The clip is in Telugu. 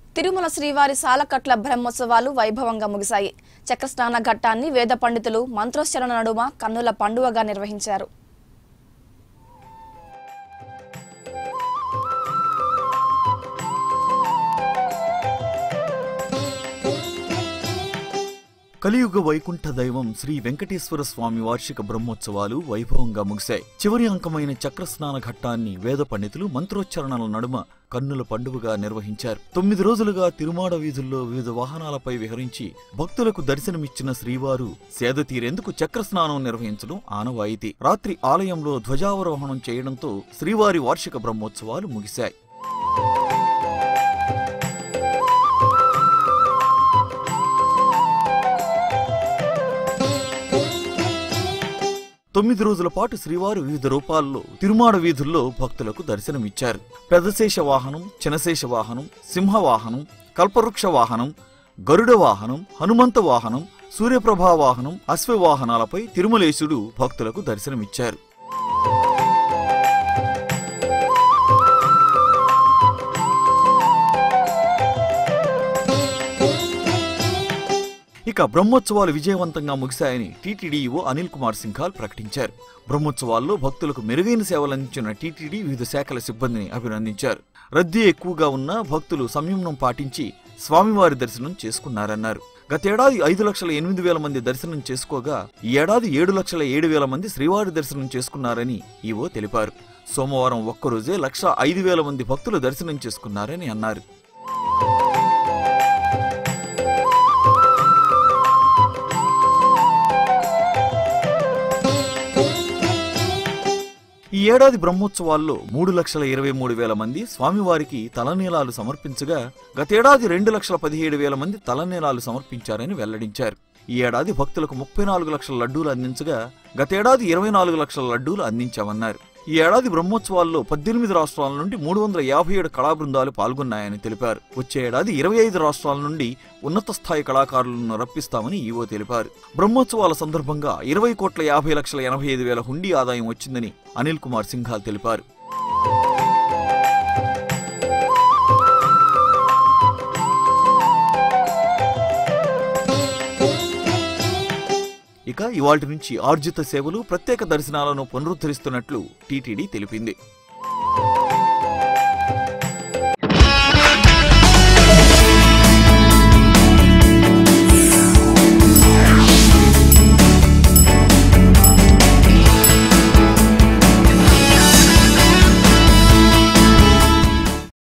తిరుమల శ్రీవారి సాలకట్ల బ్రహ్మోత్సవాలు వైభవంగా ముగిశాయి చక్రస్నాన ఘట్టాన్ని వేద పండితులు మంత్రోచ్చరణ నడుమ కన్నుల పండువగా నిర్వహించారు కలియుగ వైకుంఠ దైవం శ్రీ వెంకటేశ్వర స్వామి వార్షిక బ్రహ్మోత్సవాలు వైభవంగా ముగిశాయి చివరి అంకమైన చక్రస్నాన ఘట్టాన్ని వేద పండితులు మంత్రోచ్చరణల నడుమ కన్నుల పండుగగా నిర్వహించారు తొమ్మిది రోజులుగా తిరుమాడ వీధుల్లో వివిధ వాహనాలపై విహరించి భక్తులకు దర్శనమిచ్చిన శ్రీవారు సేద తీరేందుకు చక్రస్నానం నిర్వహించడం ఆనవాయితీ రాత్రి ఆలయంలో ధ్వజావరోహణం చేయడంతో శ్రీవారి వార్షిక బ్రహ్మోత్సవాలు ముగిశాయి తొమ్మిది రోజుల పాటు శ్రీవారు వివిధ రూపాల్లో తిరుమాడ వీధుల్లో భక్తులకు దర్శనమిచ్చారు పెదశేష వాహనం చినశేష వాహనం సింహ వాహనం కల్పవృక్ష వాహనం గరుడ వాహనం హనుమంత వాహనం సూర్యప్రభా వాహనం అశ్వవాహనాలపై తిరుమలేశుడు భక్తులకు దర్శనమిచ్చారు ఇక బ్రహ్మోత్సవాలు విజయవంతంగా ముగిశాయని టీటీడీఓ అనిల్ కుమార్ సింఘాల్ ప్రకటించారు బ్రహ్మోత్సవాల్లో భక్తులకు మెరుగైన సేవలందించిన టీటీడీ వివిధ శాఖల సిబ్బందిని అభినందించారు రద్దీ ఎక్కువగా ఉన్న భక్తులు సంయమనం పాటించి స్వామివారి దర్శనం చేసుకున్నారన్నారు గతేడాది ఐదు లక్షల ఎనిమిది వేల మంది దర్శనం చేసుకోగా ఈ ఏడాది ఏడు లక్షల ఏడు వేల మంది శ్రీవారి దర్శనం చేసుకున్నారని ఈవో తెలిపారు సోమవారం ఒక్కరోజే లక్ష ఐదు వేల మంది భక్తులు దర్శనం చేసుకున్నారని అన్నారు ఈ ఏడాది బ్రహ్మోత్సవాల్లో మూడు లక్షల ఇరవై మూడు వేల మంది స్వామివారికి తలనీలాలు సమర్పించగా గతేడాది రెండు లక్షల పదిహేడు వేల మంది తలనీలాలు సమర్పించారని వెల్లడించారు ఈ ఏడాది భక్తులకు ముప్పై నాలుగు లక్షల లడ్డూలు అందించగా గతేడాది ఇరవై నాలుగు లక్షల లడ్డూలు అందించామన్నారు ఈ ఏడాది బ్రహ్మోత్సవాల్లో పద్దెనిమిది రాష్ట్రాల నుండి మూడు వందల యాభై ఏడు కళా బృందాలు పాల్గొన్నాయని తెలిపారు వచ్చే ఏడాది ఇరవై ఐదు రాష్ట్రాల నుండి ఉన్నత స్థాయి కళాకారులను రప్పిస్తామని ఈవో తెలిపారు బ్రహ్మోత్సవాల సందర్భంగా ఇరవై కోట్ల యాభై లక్షల ఎనభై ఐదు వేల హుండీ ఆదాయం వచ్చిందని అనిల్ కుమార్ సింఘాల్ తెలిపారు ఇక ఇవాటి నుంచి ఆర్జిత సేవలు ప్రత్యేక దర్శనాలను పునరుద్ధరిస్తున్నట్లు టీటీడీ తెలిపింది